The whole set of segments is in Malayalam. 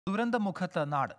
ദുരന്തമുഖത്ത് നാട്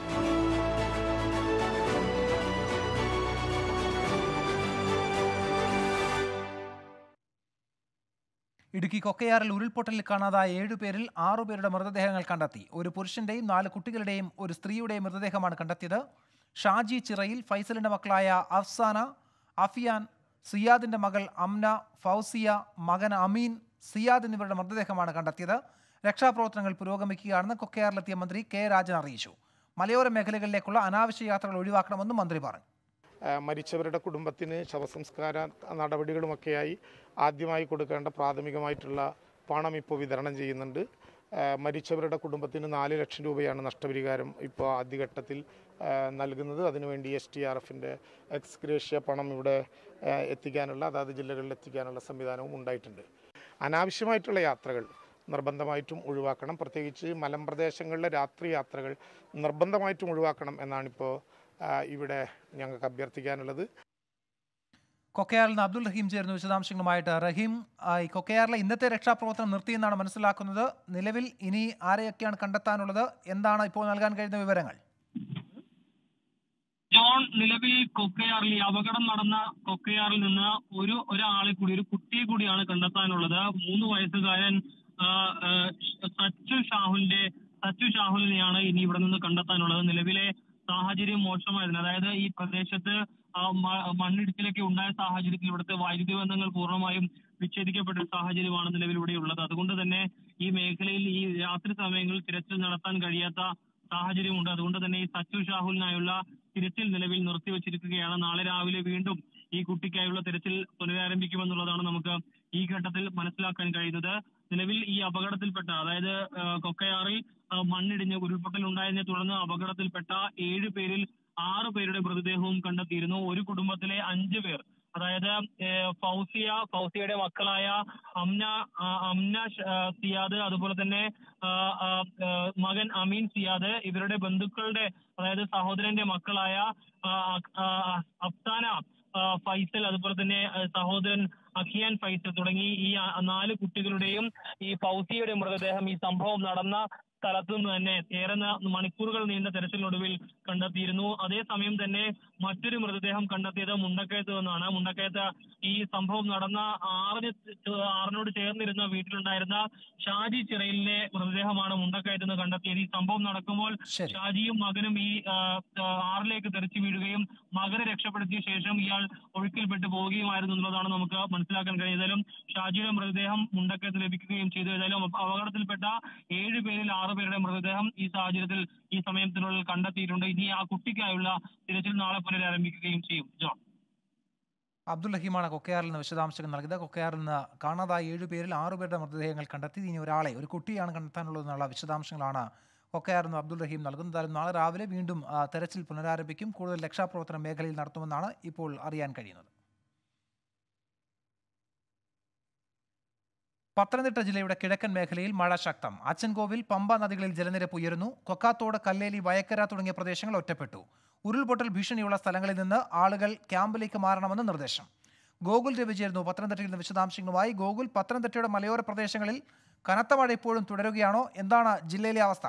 ഇടുക്കി കൊക്കയാറിൽ ഉരുൾപൊട്ടലിൽ കാണാതായ ഏഴുപേരിൽ ആറുപേരുടെ മൃതദേഹങ്ങൾ കണ്ടെത്തി ഒരു പുരുഷന്റെയും നാല് കുട്ടികളുടെയും ഒരു സ്ത്രീയുടെയും മൃതദേഹമാണ് കണ്ടെത്തിയത് ഷാജി ചിറയിൽ ഫൈസലിന്റെ മക്കളായ അഫ്സാന അഫിയാൻ സിയാദിന്റെ മകൾ അംന ഫൗസിയ മകൻ അമീൻ സിയാദ് എന്നിവരുടെ മൃതദേഹമാണ് കണ്ടെത്തിയത് രക്ഷാപ്രവർത്തനങ്ങൾ പുരോഗമിക്കുകയാണെന്ന് കൊക്കയാറിലെത്തിയ മന്ത്രി കെ രാജൻ അറിയിച്ചു മലയോര മേഖലകളിലേക്കുള്ള അനാവശ്യ യാത്രകൾ ഒഴിവാക്കണമെന്നും മന്ത്രി പറഞ്ഞു ആ, മരിച്ചവരുടെ കുടുംബത്തിന് ശവസംസ്കാര നടപടികളുമൊക്കെയായി ആദ്യമായി കൊടുക്കേണ്ട പ്രാഥമികമായിട്ടുള്ള പണം ഇപ്പോൾ വിതരണം ചെയ്യുന്നുണ്ട് ആ, മരിച്ചവരുടെ കുടുംബത്തിന് നാല് ലക്ഷം രൂപയാണ് നഷ്ടപരിഹാരം ഇപ്പോൾ ആദ്യഘട്ടത്തിൽ ആ, നൽകുന്നത് അതിനുവേണ്ടി എസ് ടി ആർ എഫിൻ്റെ എക്സ്ഗ്രേഷ്യ പണം ഇവിടെ ആ, എത്തിക്കാനുള്ള അതാത് ജില്ലകളിൽ എത്തിക്കാനുള്ള സംവിധാനവും ഉണ്ടായിട്ടുണ്ട് അനാവശ്യമായിട്ടുള്ള യാത്രകൾ നിർബന്ധമായിട്ടും ഒഴിവാക്കണം പ്രത്യേകിച്ച് മലമ്പ്രദേശങ്ങളിലെ രാത്രി യാത്രകൾ നിർബന്ധമായിട്ടും ഒഴിവാക്കണം എന്നാണിപ്പോൾ ആ, ഇവിടെ ഞങ്ങൾക്ക് അഭ്യർത്ഥിക്കാനുള്ളത് കൊക്കയാറിൽ നിന്ന് അബ്ദുൾ റഹീം ചേർന്നു വിശദാംശങ്ങളുമായിട്ട് റഹീം ആ, ഈ കൊക്കയാറിലെ ഇന്നത്തെ രക്ഷാപ്രവർത്തനം നിർത്തിയെന്നാണ് മനസ്സിലാക്കുന്നത് നിലവിൽ ഇനി ആരെയൊക്കെയാണ് കണ്ടെത്താനുള്ളത് എന്താണ് ഇപ്പോൾ നൽകാൻ കഴിയുന്ന വിവരങ്ങൾ ജോൺ നിലവിൽ കൊക്കയാറിൽ ഈ അപകടം നടന്ന കൊക്കയാറിൽ നിന്ന് ഒരു ഒരാളെ കൂടി ഒരു കുട്ടിയെ കൂടിയാണ് കണ്ടെത്താനുള്ളത് മൂന്ന് വയസ്സുകാരൻ ആ, ആ, സച്ചു ഷാഹുലിന്റെ സച്ചു ഷാഹുലിനെയാണ് ഇനി ഇവിടെ നിന്ന് കണ്ടെത്താനുള്ളത് നിലവിലെ സാഹചര്യം മോശമായിരുന്നു അതായത് ഈ പ്രദേശത്ത് ആ, മ- മണ്ണിടിച്ചിലൊക്കെ ഉണ്ടായ സാഹചര്യത്തിൽ ഇവിടുത്തെ വൈദ്യുതി ബന്ധങ്ങൾ പൂർണ്ണമായും വിച്ഛേദിക്കപ്പെട്ട ഒരു സാഹചര്യമാണ് നിലവിൽ ഇവിടെ ഉള്ളത് അതുകൊണ്ട് തന്നെ ഈ മേഖലയിൽ ഈ രാത്രി സമയങ്ങളിൽ തിരച്ചിൽ നടത്താൻ കഴിയാത്ത സാഹചര്യമുണ്ട് അതുകൊണ്ട് തന്നെ ഈ സച്ചു ഷാഹുലിനായുള്ള തിരച്ചിൽ നിലവിൽ നിർത്തിവച്ചിരിക്കുകയാണ് നാളെ രാവിലെ വീണ്ടും ഈ കുട്ടിക്കായുള്ള തിരച്ചിൽ പുനരാരംഭിക്കുമെന്നുള്ളതാണ് നമുക്ക് ഈ ഘട്ടത്തിൽ മനസ്സിലാക്കാൻ കഴിയുന്നത് നിലവിൽ ഈ അപകടത്തിൽപ്പെട്ട അതായത് ആ, കൊക്കയാറിൽ ആ, മണ്ണിടിഞ്ഞ് ഉരുൾപൊട്ടൽ ഉണ്ടായതിനെ തുടർന്ന് അപകടത്തിൽപ്പെട്ട ഏഴ് പേരിൽ ആറ് പേരുടെ മൃതദേഹവും കണ്ടെത്തിയിരുന്നു ഒരു കുടുംബത്തിലെ അഞ്ച് പേർ അതായത് ഏ, ഫൗസിയ ഫൗസിയയുടെ മക്കളായ അംന ആ, അംന ഷ- ആ, സിയാദ് അതുപോലെ തന്നെ ആ, ആ, ആ, മകൻ അമീൻ സിയാദ് ഇവരുടെ ബന്ധുക്കളുടെ അതായത് സഹോദരന്റെ മക്കളായ ആ, ആ, അഫ്സാന ആ, ഫൈസൽ അതുപോലെ തന്നെ ആ, സഹോദരൻ അഖിയാൻ ഫൈസൽ തുടങ്ങി ഈ ആ, നാല് കുട്ടികളുടെയും ഈ ഫൗസിയുടെ മൃതദേഹം ഈ സംഭവം നടന്ന സ്ഥലത്തു നിന്ന് തന്നെ ഏറെ ന- മണിക്കൂറുകൾ നീണ്ട തെരച്ചിലിനൊടുവിൽ കണ്ടെത്തിയിരുന്നു അതേസമയം തന്നെ മറ്റൊരു മൃതദേഹം കണ്ടെത്തിയത് മുണ്ടക്കയത്ത് നിന്നാണ് മുണ്ടക്കയത്ത് ഈ സംഭവം നടന്ന ആറിന് ചെ- ആറിനോട് ചേർന്നിരുന്ന വീട്ടിലുണ്ടായിരുന്ന ഷാജി ചിറയിലിന്റെ മൃതദേഹമാണ് മുണ്ടക്കയത്ത് നിന്ന് കണ്ടെത്തിയത് ഈ സംഭവം നടക്കുമ്പോൾ ശരി ഷാജിയും മകനും ഈ ആ, ആ, ആറിലേക്ക് തെറിച്ചു വീഴുകയും മകനെ രക്ഷപ്പെടുത്തിയ ശേഷം ഇയാൾ ഒഴുക്കിൽപ്പെട്ട് പോവുകയുമായിരുന്നു എന്നുള്ളതാണ് നമുക്ക് മനസ്സിലാക്കാൻ കഴിയുന്നതിലും ഷാജിയുടെ മൃതദേഹം മുണ്ടക്കയത്ത് ലഭിക്കുകയും ചെയ്തു ഏതായാലും അപ- അപകടത്തിൽപ്പെട്ട ഏഴ് പേരിൽ ആറ് പേരുടെ മൃതദേഹം ഈ സാഹചര്യത്തിൽ ഈ സമയത്തിനുള്ളിൽ കണ്ടെത്തിയിട്ടുണ്ട് ഇനി ആ കുട്ടിക്കായുള്ള തിരച്ചിൽ നാളെ പുനരാരംഭിക്കുകയും ചെയ്യും ജോൺ അബ്ദുൾ റഹീമാണ് കൊക്കയാറിൽ നിന്ന് വിശദാംശങ്ങൾ നൽകിയത് കൊക്കയാറിൽ നിന്ന് കാണാതായ ഏഴുപേരിൽ ആറുപേരുടെ മൃതദേഹങ്ങൾ കണ്ടെത്തി ഇനി ഒരാളെ ഒരു കുട്ടിയാണ് കണ്ടെത്താനുള്ളതെന്നുള്ള വിശദാംശങ്ങളാണ് കൊക്കയാറിൽ നിന്ന് അബ്ദുൾ റഹീം നൽകുന്നത് എന്തായാലും നാളെ രാവിലെ വീണ്ടും ആ, തെരച്ചിൽ പുനരാരംഭിക്കും കൂടുതൽ രക്ഷാപ്രവർത്തനം മേഖലയിൽ നടത്തുമെന്നാണ് ഇപ്പോൾ അറിയാൻ കഴിയുന്നത് പത്തനംതിട്ട ജില്ലയുടെ കിഴക്കൻ മേഖലയിൽ മഴ ശക്തം അച്ചൻകോവിൽ പമ്പ നദികളിൽ ജലനിരപ്പ് ഉയരുന്നു കൊക്കാത്തോട് കല്ലേലി വയക്കര തുടങ്ങിയ പ്രദേശങ്ങൾ ഒറ്റപ്പെട്ടു ഉരുൾപൊട്ടൽ ഭീഷണിയുള്ള സ്ഥലങ്ങളിൽ നിന്ന് ആളുകൾ ക്യാമ്പിലേക്ക് മാറണമെന്ന് നിർദ്ദേശം ഗോകുൽ രവി ചേരുന്നു പത്തനംതിട്ടയിൽ നിന്ന് വിശദാംശങ്ങളുമായി ഗോകുൽ പത്തനംതിട്ടയുടെ മലയോര പ്രദേശങ്ങളിൽ കനത്ത മഴ ഇപ്പോഴും തുടരുകയാണോ എന്താണ് ജില്ലയിലെ അവസ്ഥ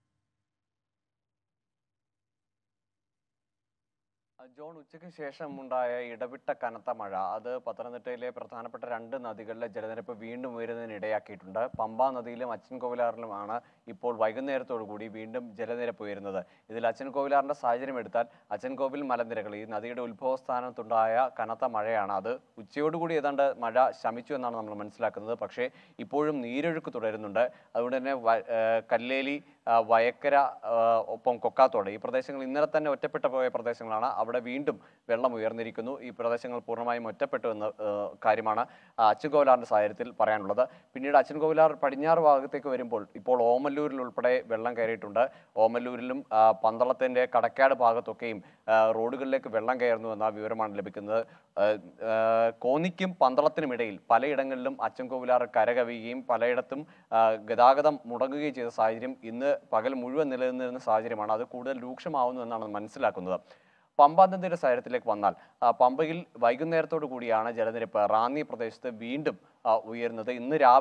ജോൺ ഉച്ചയ്ക്ക് ശേഷം ഉണ്ടായ ഇടവിട്ട കനത്ത മഴ അത് പത്തനംതിട്ടയിലെ പ്രധാനപ്പെട്ട രണ്ട് നദികളിലെ ജലനിരപ്പ് വീണ്ടും ഉയരുന്നതിന് ഇടയാക്കിയിട്ടുണ്ട് പമ്പാ നദിയിലും അച്ചൻകോവിലാറിലുമാണ് ഇപ്പോൾ വൈകുന്നേരത്തോടു കൂടി വീണ്ടും ജലനിരപ്പ് ഉയരുന്നത് ഇതിൽ അച്ചൻകോവിലാറിന്റെ സാഹചര്യം എടുത്താൽ അച്ചൻകോവിൽ മലനിരകൾ ഈ നദിയുടെ ഉത്ഭവസ്ഥാനത്തുണ്ടായ കനത്ത മഴയാണ് അത് ഉച്ചയോടുകൂടി ഏതാണ്ട് മഴ ശമിച്ചു എന്നാണ് നമ്മൾ മനസ്സിലാക്കുന്നത് പക്ഷേ ഇപ്പോഴും നീരൊഴുക്ക് തുടരുന്നുണ്ട് അതുകൊണ്ട് തന്നെ വ- ഏഹ് കല്ലേലി ആ, വയക്കര ആ, ഒപ്പം കൊക്കാത്തോട് ഈ പ്രദേശങ്ങൾ ഇന്നലെ തന്നെ ഒറ്റപ്പെട്ടു പോയ പ്രദേശങ്ങളാണ് അവിടെ വീണ്ടും വെള്ളം ഉയർന്നിരിക്കുന്നു ഈ പ്രദേശങ്ങൾ പൂർണ്ണമായും ഒറ്റപ്പെട്ടു എന്ന ആ, കാര്യമാണ് ആ, അച്ചൻകോവിലാറിന്റെ സാഹചര്യത്തിൽ പറയാനുള്ളത് പിന്നീട് അച്ചൻകോവിലാർ പടിഞ്ഞാറ് ഭാഗത്തേക്ക് വരുമ്പോൾ ഇപ്പോൾ ഓമല്ലൂരിൽ ഉൾപ്പെടെ വെള്ളം കയറിയിട്ടുണ്ട് ഓമല്ലൂരിലും ആ, പന്തളത്തിന്റെ കടക്കാട് ഭാഗത്തൊക്കെയും ആ, റോഡുകളിലേക്ക് വെള്ളം കയറുന്നു എന്ന വിവരമാണ് ലഭിക്കുന്നത് ആ, ആ, കോന്നിക്കും പന്തളത്തിനും ഇടയിൽ പലയിടങ്ങളിലും അച്ചൻകോവിലാർ കരകവിയുകയും പലയിടത്തും ആ, ഗതാഗതം മുടങ്ങുകയും ചെയ്ത സാഹചര്യം ഇന്ന് പകൽ മുഴുവൻ നിലനിന്നിരുന്ന സാഹചര്യമാണ് അത് കൂടുതൽ രൂക്ഷമാവുന്നു എന്നാണ് മനസ്സിലാക്കുന്നത് പമ്പാ നദിയുടെ സാഹചര്യത്തിലേക്ക് വന്നാൽ ആ, പമ്പയിൽ വൈകുന്നേരത്തോടു കൂടിയാണ് ജലനിരപ്പ് റാന്നി പ്രദേശത്ത് വീണ്ടും ആ, ഉയരുന്നത് ഇന്ന് രാവിലെ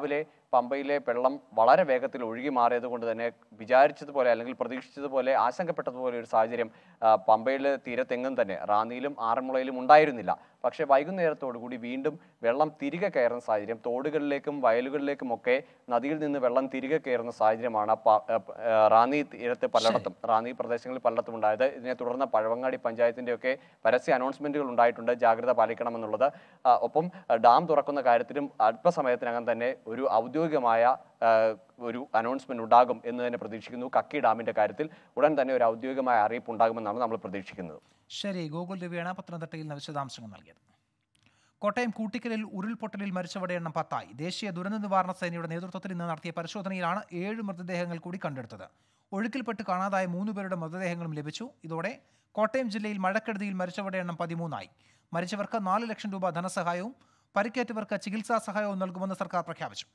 പമ്പയിലെ വെള്ളം വളരെ വേഗത്തിൽ ഒഴുകി മാറിയത് കൊണ്ട് തന്നെ വിചാരിച്ചതുപോലെ അല്ലെങ്കിൽ പ്രതീക്ഷിച്ചതുപോലെ ആശങ്കപ്പെട്ടതുപോലെ ഒരു സാഹചര്യം ആ, പമ്പയിലെ തീരത്തെങ്ങും തന്നെ റാന്നിയിലും ആറന്മുളയിലും ഉണ്ടായിരുന്നില്ല പക്ഷേ വൈകുന്നേരത്തോടു കൂടി വീണ്ടും വെള്ളം തിരികെ കയറുന്ന സാഹചര്യം തോടുകളിലേക്കും വയലുകളിലേക്കും ഒക്കെ നദിയിൽ നിന്ന് വെള്ളം തിരികെ കയറുന്ന സാഹചര്യമാണ് പ- ആ, പ- ആ, റാന്നി തീരത്ത് പലയിടത്തും റാന്നി പ്രദേശങ്ങളിൽ പലയിടത്തും ഉണ്ടായത് ഇതിനെ തുടർന്ന് പഴവങ്ങാടി പഞ്ചായത്തിന്റെ ഒക്കെ പരസ്യ അനൗൺസ്മെന്റുകൾ ഉണ്ടായിട്ടുണ്ട് ജാഗ്രത പാലിക്കണമെന്നുള്ളത് ആ, ഒപ്പം ആ, ഡാം തുറക്കുന്ന കാര്യത്തിലും അല്പസമയത്തിനകം തന്നെ ഒരു ഔദ്യോഗികമായ ആ, ഒരു അനൗൺസ്മെന്റ് ഉണ്ടാകും എന്ന് തന്നെ പ്രതീക്ഷിക്കുന്നു കക്കി ഡാമിന്റെ കാര്യത്തിൽ ഉടൻ തന്നെ ഒരു ഔദ്യോഗികമായ അറിയിപ്പ് ഉണ്ടാകുമെന്നാണ് നമ്മൾ പ്രതീക്ഷിക്കുന്നത് ശരി ഗോകുൽ രവിയാണ് പത്തനംതിട്ടയിൽ നിന്ന് വിശദാംശങ്ങൾ നൽകിയത് കോട്ടയം കൂട്ടിക്കലിൽ ഉരുൾപൊട്ടലിൽ മരിച്ചവരുടെ എണ്ണം പത്തായി ദേശീയ ദുരന്ത നിവാരണ സേനയുടെ നേതൃത്വത്തിൽ ഇന്ന് നടത്തിയ പരിശോധനയിലാണ് ഏഴ് മൃതദേഹങ്ങൾ കൂടി കണ്ടെടുത്തത് ഒഴുക്കിൽപ്പെട്ട് കാണാതായ മൂന്ന് പേരുടെ മൃതദേഹങ്ങളും ലഭിച്ചു ഇതോടെ കോട്ടയം ജില്ലയിൽ മഴക്കെടുതിയിൽ മരിച്ചവരുടെ എണ്ണം പതിമൂന്നായി മരിച്ചവർക്ക് നാല് ലക്ഷം രൂപ ധനസഹായവും പരിക്കേറ്റവർക്ക് ചികിത്സാ സഹായവും നൽകുമെന്ന് സർക്കാർ പ്രഖ്യാപിച്ചു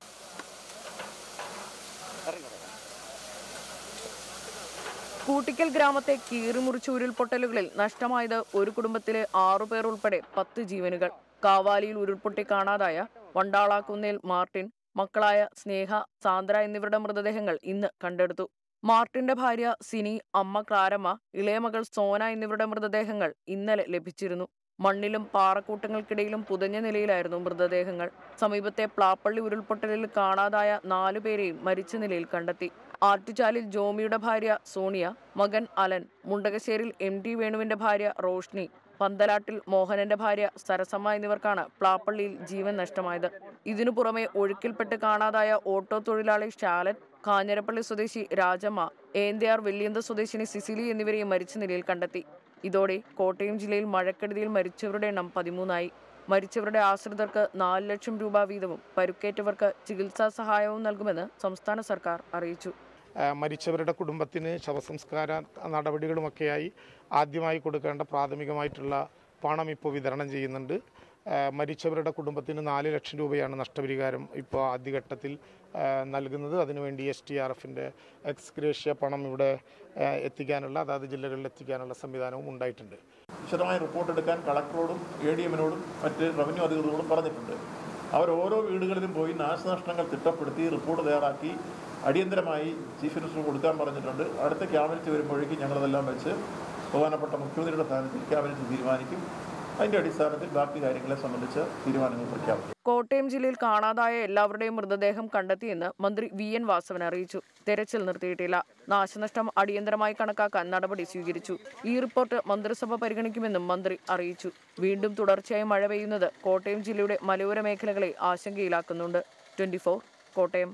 കൂട്ടിക്കൽ ഗ്രാമത്തെ കീറിമുറിച്ച ഉരുൾപൊട്ടലുകളിൽ നഷ്ടമായത് ഒരു കുടുംബത്തിലെ ആറുപേർ ഉൾപ്പെടെ പത്ത് ജീവനുകൾ കാവാലിയിൽ ഉരുൾപൊട്ടി കാണാതായ വണ്ടാളാക്കുന്നേൽ മാർട്ടിൻ മക്കളായ സ്നേഹ സാന്ദ്ര എന്നിവരുടെ മൃതദേഹങ്ങൾ ഇന്ന് കണ്ടെടുത്തു മാർട്ടിന്റെ ഭാര്യ സിനി അമ്മ ക്ലാരമ്മ ഇളയമകൾ സോന എന്നിവരുടെ മൃതദേഹങ്ങൾ ഇന്നലെ ലഭിച്ചിരുന്നു മണ്ണിലും പാറക്കൂട്ടങ്ങൾക്കിടയിലും പുതഞ്ഞ നിലയിലായിരുന്നു മൃതദേഹങ്ങൾ സമീപത്തെ പ്ലാപ്പള്ളി ഉരുൾപൊട്ടലിൽ കാണാതായ നാലുപേരെയും മരിച്ച നിലയിൽ കണ്ടെത്തി ആറ്റുചാലിൽ ജോമിയുടെ ഭാര്യ സോണിയ മകൻ അലൻ മുണ്ടകശ്ശേരിൽ എം ടി വേണുവിന്റെ ഭാര്യ റോഷ്നി പന്തലാട്ടിൽ മോഹനന്റെ ഭാര്യ സരസമ്മ എന്നിവർക്കാണ് പ്ലാപ്പള്ളിയിൽ ജീവൻ നഷ്ടമായത് ഇതിനു പുറമെ ഒഴുക്കിൽപ്പെട്ട് കാണാതായ ഓട്ടോ തൊഴിലാളി ഷാലൻ കാഞ്ഞിരപ്പള്ളി സ്വദേശി രാജമ്മ ഏന്തിയാർ വെള്ളിയന്ത സ്വദേശിനി സിസിലി എന്നിവരെയും മരിച്ച നിലയിൽ കണ്ടെത്തി ഇതോടെ കോട്ടയം ജില്ലയിൽ മഴക്കെടുതിയിൽ മരിച്ചവരുടെ എണ്ണം പതിമൂന്നായി മരിച്ചവരുടെ ആശ്രിതർക്ക് നാല് ലക്ഷം രൂപ വീതവും പരുക്കേറ്റവർക്ക് ചികിത്സാ സഹായവും നൽകുമെന്ന് സംസ്ഥാന സർക്കാർ അറിയിച്ചു ആ, മരിച്ചവരുടെ കുടുംബത്തിന് ശവസംസ്കാര നടപടികളുമൊക്കെയായി ആദ്യമായി കൊടുക്കേണ്ട പ്രാഥമികമായിട്ടുള്ള പണം ഇപ്പോൾ വിതരണം ചെയ്യുന്നുണ്ട് ആ, മരിച്ചവരുടെ കുടുംബത്തിന് നാല് ലക്ഷം രൂപയാണ് നഷ്ടപരിഹാരം ഇപ്പോൾ ആദ്യഘട്ടത്തിൽ ആ, നൽകുന്നത് അതിനുവേണ്ടി എസ് ടി ആർ എഫിൻ്റെ എക്സ്ഗ്രേഷ്യ പണം ഇവിടെ ആ, എത്തിക്കാനുള്ള അതാത് ജില്ലകളിൽ എത്തിക്കാനുള്ള സംവിധാനവും ഉണ്ടായിട്ടുണ്ട് വിശദമായ റിപ്പോർട്ട് എടുക്കാൻ കളക്ടറോടും എ ഡി എമ്മിനോടും മറ്റ് റവന്യൂ അധികൃതരോടും പറഞ്ഞിട്ടുണ്ട് അവർ ഓരോ വീടുകളിലും പോയി നാശനഷ്ടങ്ങൾ തിട്ടപ്പെടുത്തി റിപ്പോർട്ട് തയ്യാറാക്കി അടിയന്തരമായി ചീഫ് മിനിസ്റ്റർ കൊടുക്കാൻ പറഞ്ഞിട്ടുണ്ട് അടുത്ത ക്യാബിനറ്റ് വരുമ്പോഴേക്കും ഞങ്ങളതെല്ലാം വെച്ച് ബഹുമാനപ്പെട്ട മുഖ്യമന്ത്രിയുടെ സ്ഥാനത്തിൽ ക്യാബിനറ്റ് തീരുമാനിക്കും അതിൻ്റെ അടിസ്ഥാനത്തിൽ ബാക്കി കാര്യങ്ങളെ സംബന്ധിച്ച് തീരുമാനങ്ങൾ പ്രഖ്യാപിക്കും കോട്ടയം ജില്ലയിൽ കാണാതായ എല്ലാവരുടെയും മൃതദേഹം കണ്ടെത്തിയെന്ന് മന്ത്രി വി എൻ വാസവൻ അറിയിച്ചു തെരച്ചിൽ നിർത്തിയിട്ടില്ല നാശനഷ്ടം അടിയന്തരമായി കണക്കാക്കാൻ നടപടി സ്വീകരിച്ചു ഈ റിപ്പോർട്ട് മന്ത്രിസഭ പരിഗണിക്കുമെന്നും മന്ത്രി അറിയിച്ചു വീണ്ടും തുടർച്ചയായി മഴ പെയ്യുന്നത് കോട്ടയം ജില്ലയുടെ മലയോര മേഖലകളെ ആശങ്കയിലാക്കുന്നുണ്ട് ട്വന്റി കോട്ടയം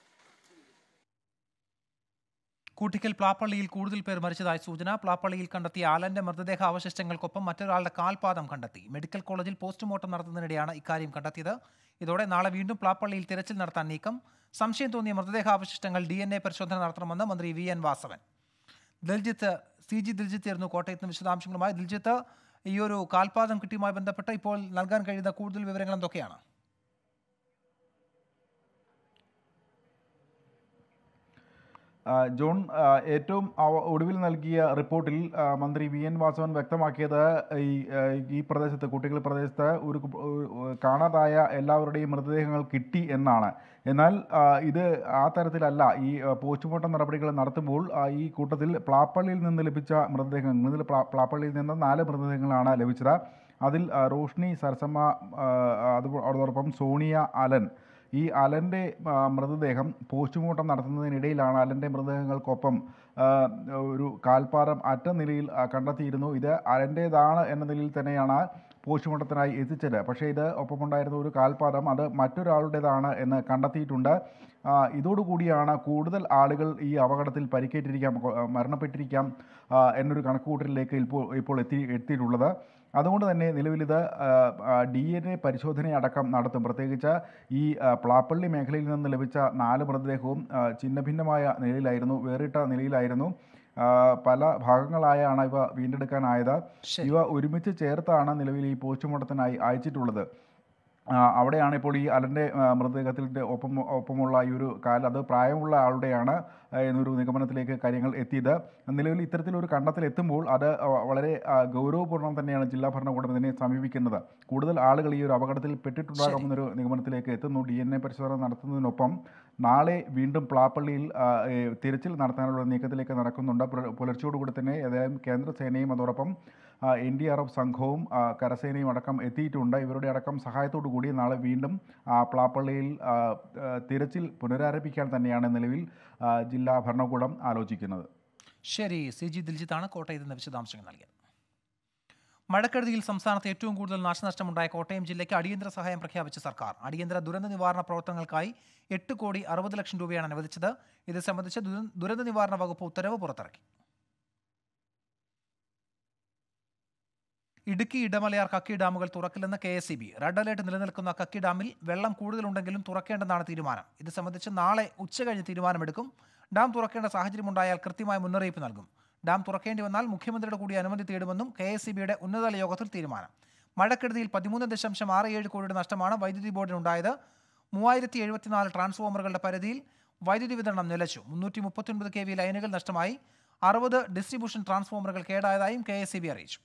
കൂട്ടിക്കൽ പ്ലാപ്പള്ളിയിൽ കൂടുതൽ പേർ മരിച്ചതായി സൂചന പ്ലാപ്പള്ളിയിൽ കണ്ടെത്തിയ ആലന്റെ മൃതദേഹ അവശിഷ്ടങ്ങൾക്കൊപ്പം മറ്റൊരാളുടെ കാൽപാദം കണ്ടെത്തി മെഡിക്കൽ കോളേജിൽ പോസ്റ്റ്മോർട്ടം നടത്തുന്നതിനിടെയാണ് ഇക്കാര്യം കണ്ടെത്തിയത് ഇതോടെ നാളെ വീണ്ടും പ്ലാപ്പള്ളിയിൽ തിരച്ചിൽ നടത്താൻ നീക്കം സംശയം തോന്നിയ മൃതദേഹാവശിഷ്ടങ്ങൾ ഡി എൻ എ പരിശോധന നടത്തണമെന്ന് മന്ത്രി V N Vasavan Diljith C G Diljith ആയിരുന്നു കോട്ടയത്ത് നിന്ന് വിശദാംശങ്ങളുമായി ദിൽജിത്ത് ഈ ഒരു കാൽപാദം കിട്ടിയുമായി ബന്ധപ്പെട്ട് ഇപ്പോൾ നൽകാൻ കഴിയുന്ന കൂടുതൽ വിവരങ്ങൾ എന്തൊക്കെയാണ് ആ, ജോൺ ആ, ഏറ്റവും അവ- ഒടുവിൽ നൽകിയ റിപ്പോർട്ടിൽ ആ, മന്ത്രി വി എൻ വാസവൻ വ്യക്തമാക്കിയത് ഈ ആ, ഈ പ്രദേശത്ത് കുട്ടികൾ പ്രദേശത്ത് ഒരു കു- ഒരു കാണാതായ എല്ലാവരുടെയും മൃതദേഹങ്ങൾ കിട്ടി എന്നാണ് എന്നാൽ ആ, ഇത് ആ തരത്തിലല്ല ഈ ആ, പോസ്റ്റ്മോർട്ടം നടപടികൾ നടത്തുമ്പോൾ ആ, ഈ കൂട്ടത്തിൽ പ്ലാപ്പള്ളിയിൽ നിന്ന് ലഭിച്ച മൃതദേഹങ്ങൾ ഇതിൽ പ്ലാ- പ്ലാപ്പള്ളിയിൽ നിന്ന് നാല് മൃതദേഹങ്ങളാണ് ലഭിച്ചത് അതിൽ ആ, റോഷ്നി സരസമ്മ ആ, അതുപോ- അതോടൊപ്പം സോണിയ അലൻ ഈ അലൻ്റെ ആ, മൃതദേഹം പോസ്റ്റ്മോർട്ടം നടത്തുന്നതിനിടയിലാണ് അലൻ്റെ മൃതദേഹങ്ങൾക്കൊപ്പം ആ, ഒരു കാൽപ്പാറം അറ്റ നിലയിൽ ആ, കണ്ടെത്തിയിരുന്നു ഇത് അലൻ്റേതാണ് എന്ന നിലയിൽ തന്നെയാണ് പോസ്റ്റ്മോർട്ടത്തിനായി എത്തിച്ചത് പക്ഷേ ഇത് ഒപ്പമുണ്ടായിരുന്ന ഒരു കാൽപ്പാദം അത് മറ്റൊരാളുടേതാണ് എന്ന് കണ്ടെത്തിയിട്ടുണ്ട് ആ, ഇതോടുകൂടിയാണ് കൂടുതൽ ആളുകൾ ഈ അപകടത്തിൽ പരിക്കേറ്റിരിക്കാം കൊ- മരണപ്പെട്ടിരിക്കാം ആ, എന്നൊരു കണക്കുകൂട്ടലിലേക്ക് ഇപ്പോൾ ഇപ്പോൾ എത്തി എത്തിയിട്ടുള്ളത് അതുകൊണ്ട് തന്നെ നിലവിലിത് ഡി എൻ എ പരിശോധനയടക്കം നടത്തും പ്രത്യേകിച്ച് ഈ ആ, പ്ലാപ്പള്ളി മേഖലയിൽ നിന്ന് ലഭിച്ച നാല് മൃതദേഹവും ആ, ഛിന്നഭിന്നമായ നിലയിലായിരുന്നു വേറിട്ട നിലയിലായിരുന്നു ആ, പല ഭാഗങ്ങളായാണ് ഇവ വീണ്ടെടുക്കാനായത് ശരി. ഇവ ഒരുമിച്ച് ചേർത്താണ് നിലവിൽ ഈ പോസ്റ്റ്മോർട്ടത്തിനായി അയച്ചിട്ടുള്ളത് ആ, അവിടെയാണ് ഇപ്പോൾ ഈ അലൻ്റെ മൃതദേഹത്തിൻ്റെ ഒപ്പം ഒപ്പമുള്ള ഈ ഒരു കാൽ അത് പ്രായമുള്ള ആളുടെയാണ് ആ, എന്നൊരു നിഗമനത്തിലേക്ക് കാര്യങ്ങൾ എത്തിയത് നിലവിൽ ഇത്തരത്തിലൊരു കണ്ടെത്തൽ എത്തുമ്പോൾ അത് ആ, വളരെ ആ, ഗൗരവപൂർണ്ണം തന്നെയാണ് ജില്ലാ ഭരണകൂടം ഇതിനെ സമീപിക്കുന്നത് കൂടുതൽ ആളുകൾ ഈ ഒരു അപകടത്തിൽ പെട്ടിട്ടുണ്ടാകുമെന്നൊരു നിഗമനത്തിലേക്ക് എത്തുന്നു ഡി എൻ എ പരിശോധന നടത്തുന്നതിനൊപ്പം നാളെ വീണ്ടും പ്ലാപ്പള്ളിയിൽ ആ, ഏ, തിരച്ചിൽ നടത്താനുള്ള നീക്കത്തിലേക്ക് നടക്കുന്നുണ്ട് പുല- പുലർച്ചയോടുകൂടി തന്നെ ഏതായാലും കേന്ദ്രസേനയും അതോടൊപ്പം എൻ ഡി ആർ എഫ് സംഘവും ആ, കരസേനയും അടക്കം എത്തിയിട്ടുണ്ട് ഇവരുടെ അടക്കം സഹായത്തോടു കൂടി നാളെ വീണ്ടും ആ, പ്ലാപ്പള്ളിയിൽ ആ, ആ, തിരച്ചിൽ പുനരാരംഭിക്കാൻ തന്നെയാണ് നിലവിൽ ആ, ജില്ലാ ഭരണകൂടം ആലോചിക്കുന്നത് ശരി സി ജി ദിൽജിത്താണ് കോട്ടയത്ത് നിന്ന് വിശദാംശങ്ങൾ നൽകിയത് മഴക്കെടുതിയിൽ സംസ്ഥാനത്ത് ഏറ്റവും കൂടുതൽ നാശനഷ്ടമുണ്ടായ കോട്ടയം ജില്ലയ്ക്ക് അടിയന്തര സഹായം പ്രഖ്യാപിച്ച സർക്കാർ അടിയന്തര ദുരന്ത നിവാരണ പ്രവർത്തനങ്ങൾക്കായി എട്ട് കോടി അറുപത് ലക്ഷം രൂപയാണ് അനുവദിച്ചത് ഇത് സംബന്ധിച്ച് ദുര- ദുരന്ത നിവാരണ വകുപ്പ് ഉത്തരവ് പുറത്തിറക്കി ഇടുക്കി ഇടമലയാർ കക്കി ഡാമുകൾ തുറക്കില്ലെന്ന് K S B red alert നിലനിൽക്കുന്ന കക്കി ഡാമിൽ വെള്ളം കൂടുതലുണ്ടെങ്കിലും തുറക്കേണ്ടെന്നാണ് തീരുമാനം ഇത് സംബന്ധിച്ച് നാളെ ഉച്ചകഴിഞ്ഞ് തീരുമാനമെടുക്കും ഡാം തുറക്കേണ്ട സാഹചര്യമുണ്ടായാൽ കൃത്യമായ മുന്നറിയിപ്പ് നൽകും ഡാം തുറക്കേണ്ടി വന്നാൽ മുഖ്യമന്ത്രിയുടെ കൂടി അനുമതി തേടുമെന്നും കെ എസ് ബിയുടെ ഉന്നതതല യോഗത്തിൽ തീരുമാനം മഴക്കെടുതിയിൽ പതിമൂന്ന് ദശാംശം ആറ് ഏഴ് കോടിയുടെ നഷ്ടമാണ് വൈദ്യുതി ബോർഡിനുണ്ടായത് മൂവായിരത്തി എഴുപത്തിനാല് ട്രാൻസ്ഫോമറുകളുടെ പരിധിയിൽ വൈദ്യുതി വിതരണം നിലച്ചു മുന്നൂറ്റി മുപ്പത്തിയൊൻപത് കെ വി ലൈനുകൾ നഷ്ടമായി അറുപത് ഡിസ്ട്രിബ്യൂഷൻ ട്രാൻസ്ഫോമറുകൾ കേടായതായും കെ എസ് ബി അറിയിച്ചു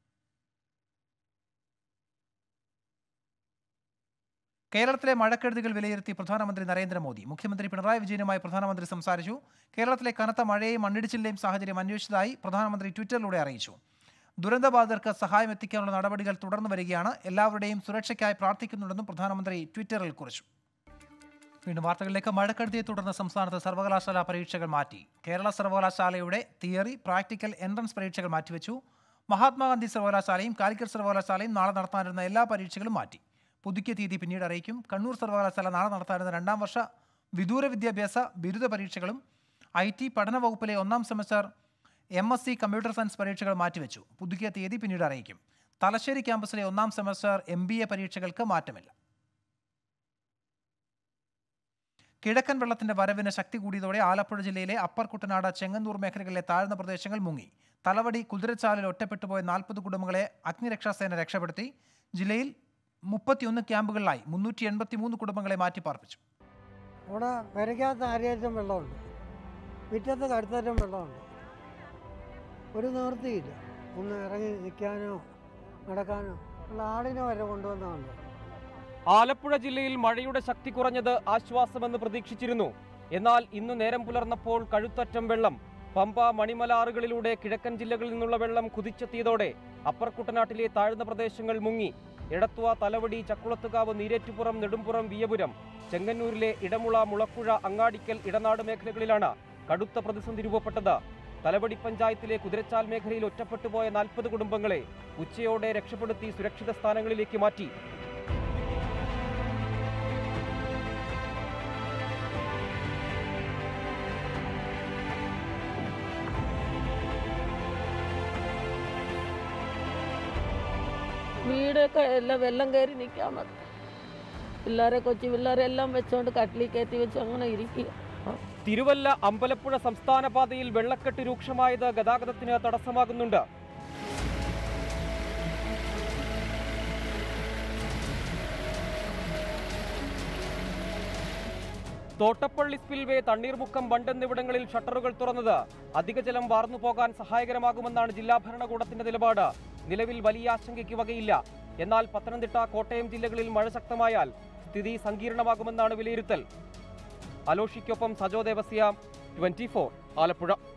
കേരളത്തിലെ മഴക്കെടുതികൾ വിലയിരുത്തി പ്രധാനമന്ത്രി നരേന്ദ്രമോദി മുഖ്യമന്ത്രി പിണറായി വിജയനുമായി പ്രധാനമന്ത്രി സംസാരിച്ചു കേരളത്തിലെ കനത്ത മഴയെയും മണ്ണിടിച്ചിലിന്റെയും സാഹചര്യം അന്വേഷിച്ചതായി പ്രധാനമന്ത്രി ട്വിറ്ററിലൂടെ അറിയിച്ചു ദുരന്തബാധിതർക്ക് സഹായം എത്തിക്കാനുള്ള നടപടികൾ തുടർന്നു വരികയാണ് എല്ലാവരുടെയും സുരക്ഷയ്ക്കായി പ്രാർത്ഥിക്കുന്നുണ്ടെന്നും പ്രധാനമന്ത്രി ട്വിറ്ററിൽ കുറിച്ചു വീണ്ടും വാർത്തകളിലേക്ക് മഴക്കെടുതിയെ തുടർന്ന് സംസ്ഥാനത്ത് സർവകലാശാല പരീക്ഷകൾ മാറ്റി കേരള സർവകലാശാലയുടെ തിയറി പ്രാക്ടിക്കൽ എൻട്രൻസ് പരീക്ഷകൾ മാറ്റിവെച്ചു മഹാത്മാഗാന്ധി സർവകലാശാലയും കാലിക്കറ്റ് സർവകലാശാലയും നാളെ നടത്താനിരുന്ന എല്ലാ പരീക്ഷകളും മാറ്റി പുതുക്കിയ തീയതി പിന്നീട് അറിയിക്കും കണ്ണൂർ സർവകലാശാല നാളെ നടത്താനിരുന്ന രണ്ടാം വർഷ വിദൂര വിദ്യാഭ്യാസ ബിരുദ പരീക്ഷകളും ഐ ടി പഠന വകുപ്പിലെ ഒന്നാം semester M S C computer science പരീക്ഷകൾ മാറ്റിവെച്ചു പുതുക്കിയ തീയതി പിന്നീട് അറിയിക്കും തലശ്ശേരി ക്യാമ്പസിലെ ഒന്നാം സെമസ്റ്റർ എം ബി എ പരീക്ഷകൾക്ക് മാറ്റമില്ല കിഴക്കൻ വെള്ളത്തിന്റെ വരവിന് ശക്തി കൂടിയതോടെ ആലപ്പുഴ ജില്ലയിലെ അപ്പർ കുട്ടനാട് ചെങ്ങന്നൂർ മേഖലകളിലെ താഴ്ന്ന പ്രദേശങ്ങൾ മുങ്ങി തലവടി കുതിരച്ചാലിൽ ഒറ്റപ്പെട്ടുപോയ നാൽപ്പത് കുടുംബങ്ങളെ അഗ്നിരക്ഷാസേന രക്ഷപ്പെടുത്തി ജില്ലയിൽ മുപ്പത്തിയൊന്ന് ക്യാമ്പുകളിലായി മുന്നൂറ്റി എൺപത്തി മൂന്ന് കുടുംബങ്ങളെ മാറ്റിപ്പാർപ്പിച്ചു അവിടെ വരയ്ക്കാത്ത ആരെയായിട്ടും വെള്ളമുണ്ട് മുറ്റത്ത് കടുത്തറ്റം വെള്ളമുണ്ട് ഒരു നിവൃത്തിയില്ല ഒന്ന് ഇറങ്ങി നിൽക്കാനോ നടക്കാനോ ഉള്ള ആളിനെ വരെ കൊണ്ടുവന്നുണ്ട് ആലപ്പുഴ ജില്ലയിൽ മഴയുടെ ശക്തി കുറഞ്ഞത് ആശ്വാസമെന്ന് പ്രതീക്ഷിച്ചിരുന്നു എന്നാൽ ഇന്ന് നേരം പുലർന്നപ്പോൾ കഴുത്തറ്റം വെള്ളം പമ്പ മണിമല ആറുകളിലൂടെ കിഴക്കൻ ജില്ലകളിൽ നിന്നുള്ള വെള്ളം കുതിച്ചെത്തിയതോടെ അപ്പർ കുട്ടനാട്ടിലെ താഴ്ന്ന പ്രദേശങ്ങൾ മുങ്ങി എടത്തുവ തലവടി ചക്കുളത്തുകാവ് നീരേറ്റുപുറം നെടുമ്പുറം വിയപുരം ചെങ്ങന്നൂരിലെ ഇടമുള മുളക്കുഴ അങ്ങാടിക്കൽ ഇടനാട് മേഖലകളിലാണ് കടുത്ത പ്രതിസന്ധി രൂപപ്പെട്ടത് തലവടി പഞ്ചായത്തിലെ കുതിരച്ചാൽ മേഖലയിൽ ഒറ്റപ്പെട്ടുപോയ നാൽപ്പത് കുടുംബങ്ങളെ ഉച്ചയോടെ രക്ഷപ്പെടുത്തി സുരക്ഷിത സ്ഥാനങ്ങളിലേക്ക് മാറ്റി വീടൊക്കെ എല്ലാം വെള്ളം കയറി നിൽക്കാൻ മതി പിള്ളേരെ കൊച്ചു പിള്ളേരെ എല്ലാം വെച്ചോണ്ട് കട്ടിലിൽ കയറ്റി വെച്ച് അങ്ങനെ ഇരിക്കുക തിരുവല്ല അമ്പലപ്പുഴ സംസ്ഥാന പാതയിൽ വെള്ളക്കെട്ട് രൂക്ഷമായത് ഗതാഗതത്തിന് തടസ്സമാകുന്നുണ്ട് തോട്ടപ്പള്ളി സ്പിൽവേ തണ്ണീർമുക്കം ബണ്ട് എന്നിവിടങ്ങളിൽ ഷട്ടറുകൾ തുറന്നത് അധിക ജലം വാർന്നു പോകാൻ സഹായകരമാകുമെന്നാണ് ജില്ലാ ഭരണകൂടത്തിന്റെ നിലപാട് നിലവിൽ വലിയ ആശങ്കയ്ക്ക് വകയില്ല എന്നാൽ പത്തനംതിട്ട കോട്ടയം ജില്ലകളിൽ മഴ ശക്തമായാൽ സ്ഥിതി സങ്കീർണമാകുമെന്നാണ് വിലയിരുത്തൽ അലോഷിക്കൊപ്പം സജോ ദേവസ്യ ട്വന്റി ആലപ്പുഴ